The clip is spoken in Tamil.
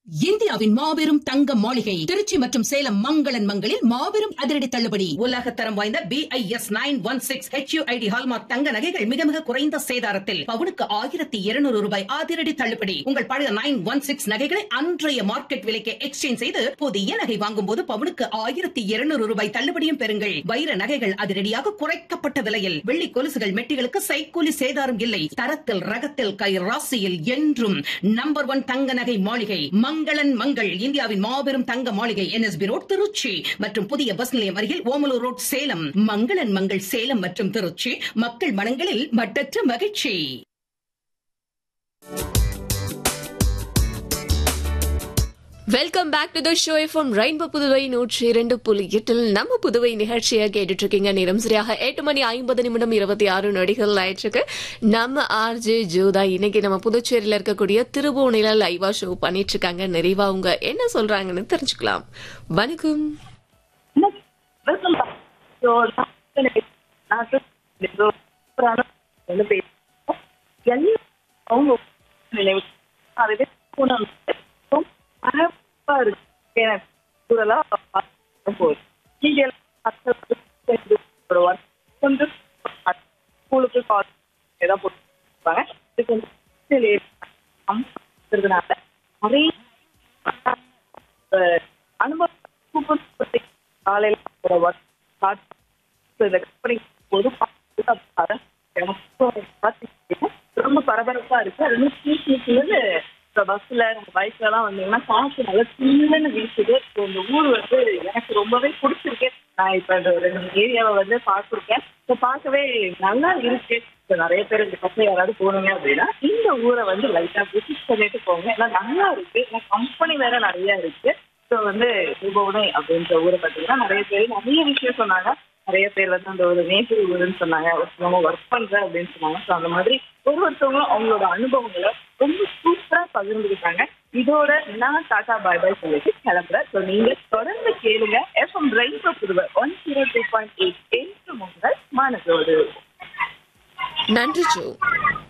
இந்தியாவின் மாபெரும் தங்க மாளிகை திருச்சி மற்றும் சேலம் மங்களன் மங்களில் மாபெரும் அதிரடி தள்ளுபடி உலக தரம் வாய்ந்த B I S nine one six HUID hallmark தங்க நகைகள் மிக மிக குறைந்த சேதாரத்தில் பவுனுக்கு ஆயிரத்தி இருநூறு ரூபாய் அதிரடி தள்ளுபடி உங்கள் பழைய நைன் ஒன் சிக்ஸ் நகைகளை அன்றைய மார்க்கெட் விலைக்கு எக்ஸ்சேஞ்ச் செய்து புதிய நகை வாங்கும் போது பவுனுக்கு ஆயிரத்தி இருநூறு ரூபாய் தள்ளுபடியும் பெறுங்கள் வைர நகைகள் அதிரடியாக குறைக்கப்பட்ட விலையில் வெள்ளி கொலுசுகள் மெட்டிகளுக்கு சைக்கூலி சேதாரம் இல்லை தரத்தில் ரகத்தில் கை ராசியில் என்றும் நம்பர் ஒன் தங்க நகை மாளிகை மங்களன் மங்கள் இந்தியாவின் மாபெரும் தங்க மாளிகை என்எஸ்பி ரோட் திருச்சி மற்றும் புதிய பஸ் நிலையம் அருகில் ஓமலூர் ரோட் சேலம் மங்களன் மங்கள் சேலம் மற்றும் திருச்சி மக்கள் மனங்களில் மட்டற்ற மகிழ்ச்சி welcome back to the show from rainbow Puduvai நூற்றி இரண்டு புள்ளி எட்டில் நம்ம புதுவை நிகழ்ச்சியை கேட்டுட்டு இருக்கீங்க நேரம் சரியாக எட்டு மணி ஐம்பது நிமிடம் இருபத்தி ஆறு நொடிகள் ஆயிட்டிருக்கு நம்ம ஆர்ஜே ஜோதா இன்னைக்கு நம்ம புதுச்சேரியில இருக்கக்கூடிய திருபுவனையில லைவா ஷோ பண்ணிட்டு இருக்காங்க நிறைவா அவங்க என்ன சொல்றாங்கன்னு தெரிஞ்சுக்கலாம் வணக்கம் வெல்கம் பேக் ஸோ நான் சூப்பரான வந்து பேசுகிறேன் எல்லாம் அவங்க நினைவு அதுவே போனோம் பரப்பா இருக்கு எனக்கு சூழலாக போகுது நீங்க எல்லாம் ஒரு ஒர்க் வந்து ஸ்கூலுக்கு காலேஜ் ஏதாவது போட்டுருப்பாங்க இதுக்கு வந்து இருக்கிறதுனால நிறைய அனுபவம் சூப்பர் சூப்பர் காலையில் ஒரு ஒர்க் ஸ்டார்ட் இந்த கம்பெனி போது ரொம்ப பரபரப்பா இருக்கு அது வந்து சீக்கிரம் இப்போ பஸ்ல நம்ம பைக்ல எல்லாம் வந்தீங்கன்னா காசு நல்லா சில்லுன்னு வீசுது இப்போ இந்த ஊர் வந்து எனக்கு ரொம்பவே பிடிச்சிருக்கு நான் இப்போ இந்த ரெண்டு ஏரியாவை வந்து பார்த்துருக்கேன் இப்போ பார்க்கவே நல்லா இருக்கு இப்போ நிறைய பேர் இந்த பக்கம் யாராவது போனீங்க அப்படின்னா இந்த ஊரை வந்து லைட்டா விசிட் பண்ணிட்டு போங்க ஏன்னா நல்லா இருக்கு ஏன்னா கம்பெனி வேற நிறைய இருக்கு ஸோ வந்து திருபுவனை அப்படின்ற ஊரை பார்த்தீங்கன்னா நிறைய பேர் நிறைய விஷயம் சொன்னாங்க நிறைய பேர் வந்து அந்த ஒரு நேட்டிவ் ஊருன்னு சொன்னாங்க ஒருத்தவங்க ஒர்க் பண்றேன் அப்படின்னு சொன்னாங்க ஸோ அந்த மாதிரி ஒரு ஒருத்தவங்களும் அவங்களோட அனுபவங்களை ரொம்ப சூப்பரா பகிர்ந்துக்கிட்டாங்க இதோட நான் டாடா பாய் பாய் சொல்லிட்டு கிளம்புறேன் ஸோ நீங்க தொடர்ந்து கேளுங்க FM rainbow Puduvai one zero two point eight என்று உங்கள் மனதோடு நன்றி ஜோ